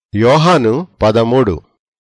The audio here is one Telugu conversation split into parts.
యోహాను పదమూడు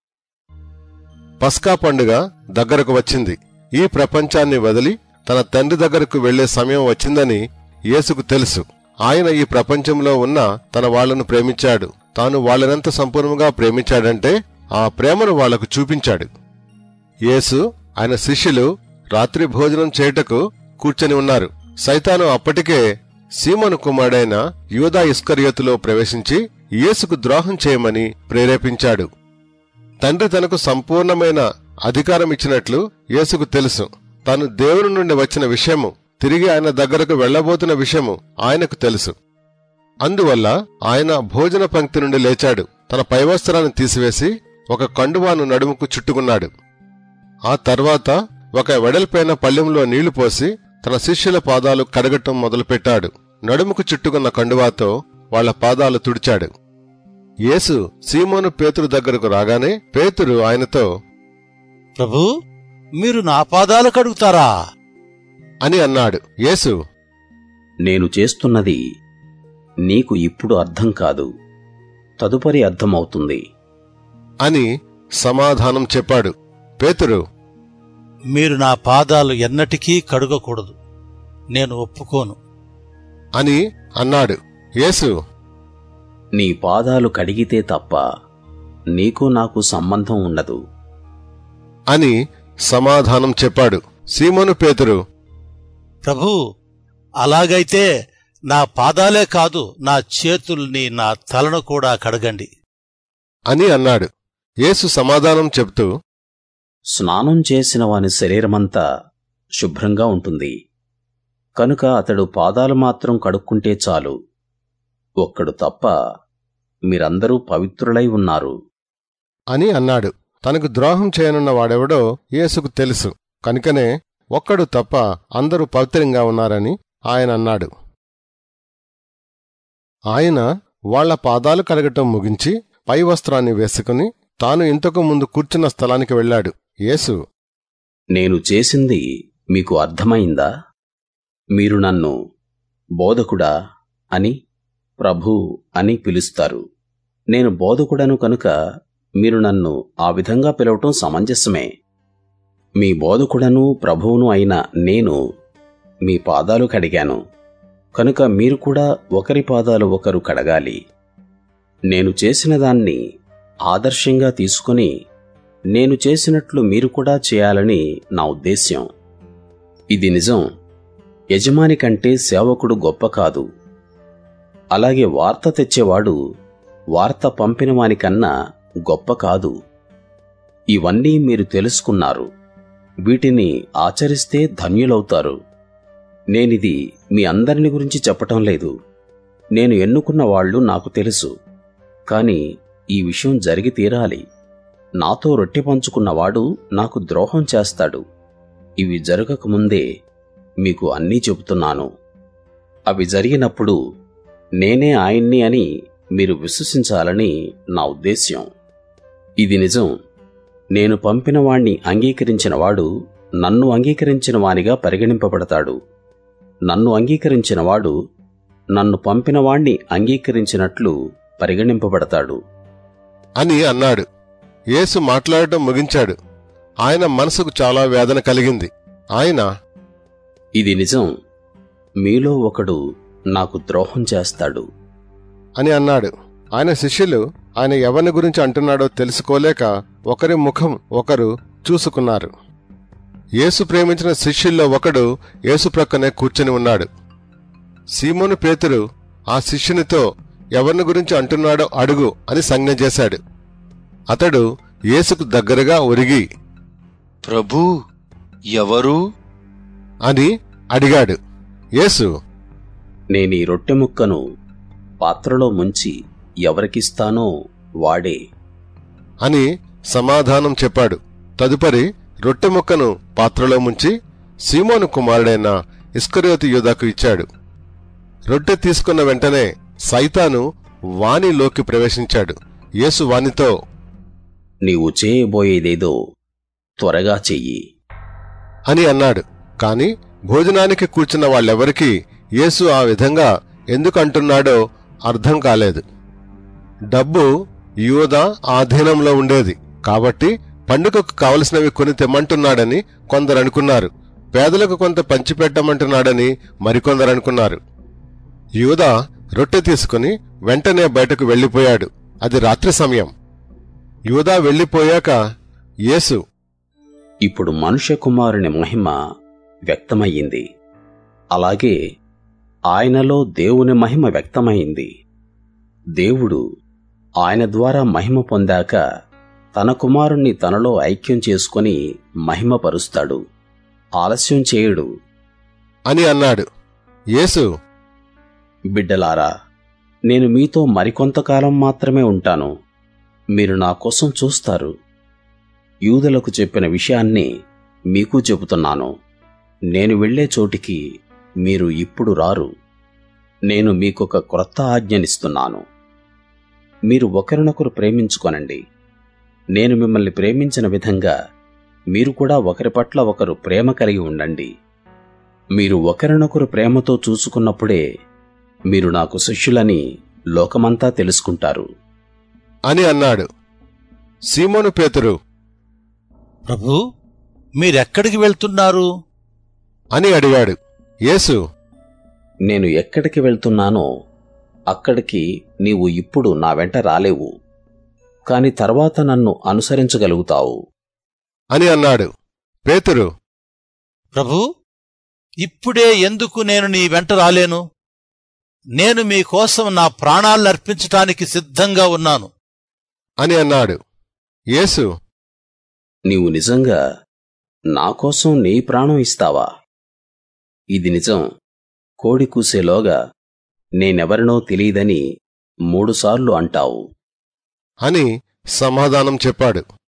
పస్కా పండుగ దగ్గరకు వచ్చింది ఈ ప్రపంచాన్ని వదిలి తన తండ్రి దగ్గరకు వెళ్లే సమయం వచ్చిందని యేసుకు తెలుసు ఆయన ఈ ప్రపంచంలో ఉన్న తన వాళ్లను ప్రేమించాడు తాను వాళ్ళనెంత సంపూర్ణంగా ప్రేమించాడంటే ఆ ప్రేమను వాళ్లకు చూపించాడు యేసు ఆయన శిష్యులు రాత్రి భోజనం చేయుటకు కూర్చొని ఉన్నారు సైతాను అప్పటికే సీమను కుమారుడైన యూదా ఇస్కరియోతులో ప్రవేశించి యేసుకు ద్రోహం చేయమని ప్రేరేపించాడు తండ్రి తనకు సంపూర్ణమైన అధికారం ఇచ్చినట్లు యేసుకు తెలుసు తాను దేవుని నుండి వచ్చిన విషయము తిరిగి ఆయన దగ్గరకు వెళ్లబోతున్న విషయము ఆయనకు తెలుసు అందువల్ల ఆయన భోజన పంక్తి నుండి లేచాడు తన పైవస్త్రాన్ని తీసివేసి ఒక కండువాను నడుముకు చుట్టుకున్నాడు ఆ తర్వాత ఒక వెడల్పైన పళ్ళెంలో నీళ్లు పోసి తన శిష్యుల పాదాలు కడగటం మొదలుపెట్టాడు నడుముకు చుట్టుకున్న కండువాతో వాళ్ల పాదాలు తుడిచాడు యేసు సీమోను పేతురు దగ్గరకు రాగానే పేతురు ఆయనతో ప్రభు మీరు నా పాదాలు కడుగుతారా అని అన్నాడు యేసు నేను చేస్తున్నది నీకు ఇప్పుడు అర్థం కాదు తదుపరి అర్థమవుతుంది అని సమాధానం చెప్పాడు పేతురు మీరు నా పాదాలు ఎన్నటికీ కడుగకూడదు నేను ఒప్పుకోను అని అన్నాడు యేసు నీ పాదాలు కడిగితే తప్ప నీకు నాకు సంబంధం ఉండదు అని సమాధానం చెప్పాడు సీమోను పేతురు ప్రభు అలాగైతే నా పాదాలే కాదు నా చేతుల్ని నా తలను కూడా కడగండి అని అన్నాడు యేసు సమాధానం చెప్తూ స్నానం చేసిన వాని శరీరమంతా శుభ్రంగా ఉంటుంది కనుక అతడు పాదాలు మాత్రం కడుక్కుంటే చాలు ఒక్కడు తప్ప మీరందరూ పవిత్రులై ఉన్నారు అని అన్నాడు తనకు ద్రోహం చేయనున్న వాడెవడో యేసుకు తెలుసు కనుకనే ఒక్కడు తప్ప అందరూ పవిత్రంగా ఉన్నారని ఆయన అన్నాడు ఆయన వాళ్ల పాదాలు కడగటం ముగించి పై వస్త్రాన్ని వేసుకుని తాను ఇంతకు ముందు కూర్చున్న స్థలానికి వెళ్ళాడు యేసు నేను చేసింది మీకు అర్థమైందా మీరు నన్ను బోధకుడా అని ప్రభు అని పిలుస్తారు నేను బోధకుడను కనుక మీరు నన్ను ఆ విధంగా పిలవటం సమంజసమే మీ బోధకుడను ప్రభువును అయిన నేను మీ పాదాలు కడిగాను కనుక మీరు కూడా ఒకరి పాదాలు ఒకరు కడగాలి నేను చేసిన దాన్ని ఆదర్శంగా తీసుకుని నేను చేసినట్లు మీరు కూడా చేయాలని నా ఉద్దేశ్యం ఇది నిజం యజమాని కంటే సేవకుడు గొప్ప కాదు అలాగే వార్త తెచ్చేవాడు వార్త పంపిన వానికన్నా గొప్ప కాదు ఇవన్నీ మీరు తెలుసుకున్నారు వీటిని ఆచరిస్తే ధన్యులవుతారు నేనిది మీ అందరిని గురించి చెప్పటం లేదు నేను ఎన్నుకున్న వాళ్ళు నాకు తెలుసు కాని ఈ విషయం జరిగి తీరాలి నాతో రొట్టె పంచుకున్నవాడు నాకు ద్రోహం చేస్తాడు ఇవి జరగకముందే మీకు అన్నీ చెబుతున్నాను అవి జరిగినప్పుడు నేనే ఆయన్ని అని మీరు విశ్వసించాలని నా ఉద్దేశ్యం ఇది నిజం నేను పంపిన వాణ్ణి అంగీకరించిన వాడు నన్ను అంగీకరించిన వానిగా పరిగణింపబడతాడు నన్ను అంగీకరించిన వాడు నన్ను పంపిన వాణ్ణి అంగీకరించినట్లు పరిగణింపబడతాడు అని అన్నాడు యేసు మాట్లాడటం ముగించాడు ఆయన మనసుకు చాలా వేదన కలిగింది ఆయన ఇది నిజం మీలో ఒకడు నాకు ద్రోహం చేస్తాడు అని అన్నాడు ఆయన శిష్యులు ఆయన ఎవరిని గురించి అంటున్నాడో తెలుసుకోలేక ఒకరి ముఖం ఒకరు చూసుకున్నారు యేసు ప్రేమించిన శిష్యుల్లో ఒకడు యేసు ప్రక్కనే కూర్చొని ఉన్నాడు సీమోను పేతురు ఆ శిష్యునితో ఎవరిని గురించి అంటున్నాడో అడుగు అని సంజ్ఞ చేశాడు అతడు యేసుకు దగ్గరగా ఒరిగి ప్రభూ ఎవరు అని అడిగాడు యేసు నేనీ రొట్టె ముక్కను పాత్రలో ముంచి ఎవరికిస్తానో వాడే అని సమాధానం చెప్పాడు తదుపరి రొట్టె ముక్కను పాత్రలో ముంచి సీమోను కుమారుడైన ఇస్కరియోతి యూదాకు ఇచ్చాడు రొట్టె తీసుకున్న వెంటనే సైతాను వానిలోకి ప్రవేశించాడు యేసు వానితో నీవు చేయబోయేదేదో త్వరగా చెయ్యి అని అన్నాడు కాని భోజనానికి కూర్చున్న వాళ్ళెవరికీ యేసు ఆ విధంగా ఎందుకు అంటున్నాడో అర్థం కాలేదు డబ్బు యూద ఆధీనంలో ఉండేది కాబట్టి పండుగకు కావలసినవి కొని తెమ్మంటున్నాడని కొందరు అనుకున్నారు పేదలకు కొంత పంచిపెట్టమంటున్నాడని మరికొందరు అనుకున్నారు యూద రొట్టె తీసుకుని వెంటనే బయటకు వెళ్లిపోయాడు అది రాత్రి సమయం యూదా వెళ్లిపోయాక యేసు ఇప్పుడు మనుష్య కుమారుని మహిమ వ్యక్తమయ్యింది అలాగే ఆయనలో దేవుని మహిమ వ్యక్తమైంది దేవుడు ఆయన ద్వారా మహిమ పొందాక తన కుమారుణ్ణి తనలో ఐక్యం చేసుకొని మహిమపరుస్తాడు ఆలస్యం చేయడు అని అన్నాడు యేసు బిడ్డలారా నేను మీతో మరికొంతకాలం మాత్రమే ఉంటాను మీరు నా కోసం చూస్తారు యూదులకు చెప్పిన విషయాన్ని మీకు చెబుతున్నాను నేను వెళ్ళే చోటికి మీరు ఇప్పుడు రారు నేను మీకొక క్రొత్త ఆజ్ఞనిస్తున్నాను మీరు ఒకరినొకరు ప్రేమించుకొనండి నేను మిమ్మల్ని ప్రేమించిన విధంగా మీరు కూడా ఒకరి పట్ల ఒకరు ప్రేమ కలిగి ఉండండి మీరు ఒకరినొకరు ప్రేమతో చూసుకున్నప్పుడే మీరు నాకు శిష్యులని లోకమంతా తెలుసుకుంటారు అని అన్నాడు సీమోను పేతురు ప్రభు మీరెక్కడికి వెళ్తున్నారు అని అడిగాడు యేసు నేను ఎక్కడికి వెళ్తున్నానో అక్కడికి నీవు ఇప్పుడు నా వెంట రాలేవు కాని తర్వాత నన్ను అనుసరించగలుగుతావు అని అన్నాడు పేతురు ప్రభు ఇప్పుడే ఎందుకు నేను నీ వెంట రాలేను నేను మీకోసం నా ప్రాణాలర్పించటానికి సిద్ధంగా ఉన్నాను అని అన్నాడు యేసు నీవు నిజంగా నా కోసం నీ ప్రాణం ఇస్తావా ఇది నిజం కోడి కూసేలోగా నేనెవరినో తెలియదని మూడుసార్లు అంటావు అని సమాధానం చెప్పాడు